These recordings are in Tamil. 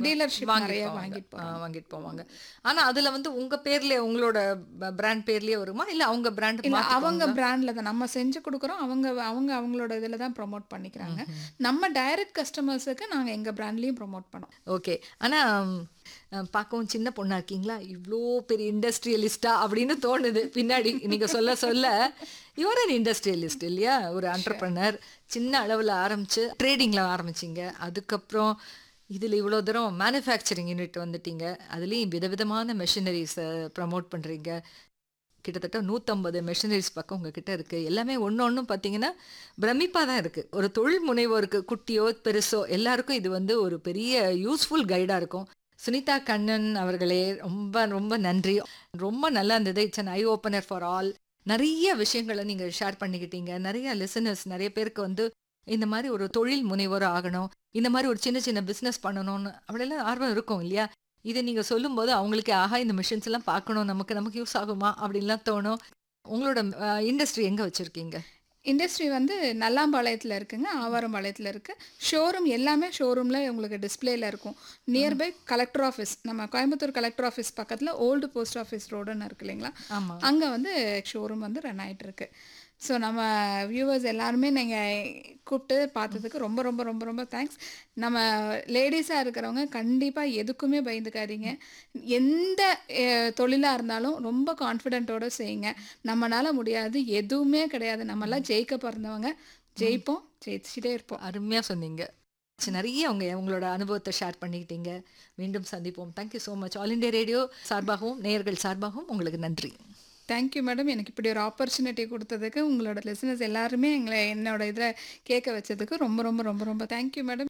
டீலர்ஷிப் வாங்கிட்டு நிறைய போவாங்க. வாங்கிட்டு ஆ, போவாங்க வாங்கிட்டு போவாங்க ஆனா அதுல வந்து உங்க பேர்லயே உங்களோட பிராண்ட் பேர்லயே வருமா இல்ல அவங்க பிராண்ட் இல்ல அவங்க பிராண்ட்ல தான் நம்ம செஞ்சு கொடுக்குறோம் அவங்க அவங்க அவங்களோட இதுல தான் ப்ரோமோட் பண்ணிக்கிறாங்க நம்ம டைரக்ட் கஸ்டமர்ஸுக்கு நாங்க எங்க பிராண்ட்லயும் ப்ரோமோட் பண்ணோம் ஓகே ஆனா ம், அஹ், பார்க்கவும் சின்ன பொண்ணா இருக்கீங்களா இவ்வளோ பெரிய இண்டஸ்ட்ரியலிஸ்டா அப்படின்னு தோணுது பின்னாடி நீங்க சொல்ல சொல்ல யுவர் அன் இண்டஸ்ட்ரியலிஸ்ட் இல்லையா ஒரு அண்டர்பிரனர் சின்ன அளவுல ஆரம்பிச்சு ட்ரேடிங்ல ஆரம்பிச்சீங்க அதுக்கப்புறம் இதுல இவ்வளோ தூரம் மேனுஃபேக்சரிங் யூனிட் வந்துட்டீங்க அதுலேயும் விதவிதமான மெஷினரிஸை ப்ரமோட் பண்றீங்க கிட்டத்தட்ட நூற்றம்பது மெஷினரிஸ் பக்கம் உங்ககிட்ட இருக்கு எல்லாமே ஒன்று ஒன்றும் பார்த்தீங்கன்னா பிரமிப்பாக தான் இருக்கு ஒரு தொழில் முனைவோருக்கு குட்டியோ பெருசோ எல்லாருக்கும் இது வந்து ஒரு பெரிய யூஸ்ஃபுல் கைடாக இருக்கும் சுனிதா கண்ணன் அவர்களே ரொம்ப ரொம்ப நன்றி ரொம்ப நல்லா இருந்தது it's an eye opener for all நிறைய விஷயங்களை நீங்கள் ஷேர் பண்ணிக்கிட்டீங்க நிறைய லிசனர்ஸ் நிறைய பேருக்கு வந்து இந்த மாதிரி ஒரு தொழில் முனைவோர் ஆகணும் இந்த மாதிரி ஒரு சின்ன சின்ன பிஸ்னஸ் பண்ணணும்னு அப்படியெல்லாம் ஆர்வம் இருக்கும் இல்லையா இதை நீங்கள் சொல்லும்போது அவங்களுக்கு ஆஹா இந்த மிஷின்ஸ் எல்லாம் பார்க்கணும் நமக்கு நமக்கு யூஸ் ஆகுமா அப்படின்லாம் தோணும் உங்களோட இண்டஸ்ட்ரி எங்கே வச்சுருக்கீங்க இண்டஸ்ட்ரி வந்து நல்லாம்பாளையத்தில் இருக்குங்க ஆவாரம்பாளையத்தில் இருக்கு ஷோரூம் எல்லாமே ஷோரூமில் உங்களுக்கு டிஸ்பிளேல இருக்கும் நியர்பை கலெக்டர் ஆஃபீஸ் நம்ம கோயம்புத்தூர் கலெக்டர் ஆஃபீஸ் பக்கத்தில் ஓல்டு போஸ்ட் ஆஃபீஸ் ரோடுன்னு இருக்கு இல்லைங்களா ஆமாம் அங்கே வந்து ஷோரூம் வந்து ரன் ஆயிட்டு இருக்கு ஸோ நம்ம வியூவர்ஸ் எல்லாருமே நீங்கள் கூப்பிட்டு பார்த்ததுக்கு ரொம்ப ரொம்ப ரொம்ப ரொம்ப தேங்க்ஸ் நம்ம லேடிஸாக இருக்கிறவங்க கண்டிப்பாக எதுக்குமே பயந்துக்காதீங்க எந்த தொழிலாக இருந்தாலும் ரொம்ப கான்ஃபிடென்ட்டோட செய்யுங்க நம்மளால முடியாது எதுவுமே கிடையாது நம்மளாம் ஜெயிக்க பிறந்தவங்க ஜெயிப்போம் ஜெயிச்சுட்டே இருப்போம் அருமையாக சொன்னீங்க சரி, நிறைய உங்க உங்களோட அனுபவத்தை ஷேர் பண்ணிக்கிட்டீங்க மீண்டும் சந்திப்போம் thank you so much all India radio சார்பாகவும் நேயர்கள் சார்பாகவும் உங்களுக்கு நன்றி தேங்க்யூ மேடம் எனக்கு இப்படி ஒரு ஆப்பர்ச்சுனிட்டி கொடுத்ததுக்கு உங்களோட லிசனர்ஸ் எல்லாருமே எங்களை என்னோட இதில் கேட்க வச்சதுக்கு ரொம்ப ரொம்ப ரொம்ப ரொம்ப தேங்க்யூ மேடம்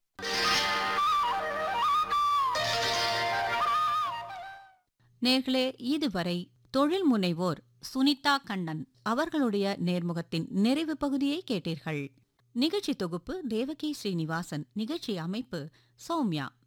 நேர்களே இதுவரை தொழில் முனைவோர் சுனிதா கண்ணன் அவர்களுடைய நேர்முகத்தின் நிறைவு பகுதியை கேட்டீர்கள் நிகழ்ச்சி தொகுப்பு தேவகி ஸ்ரீனிவாசன் நிகழ்ச்சி அமைப்பு சௌமியா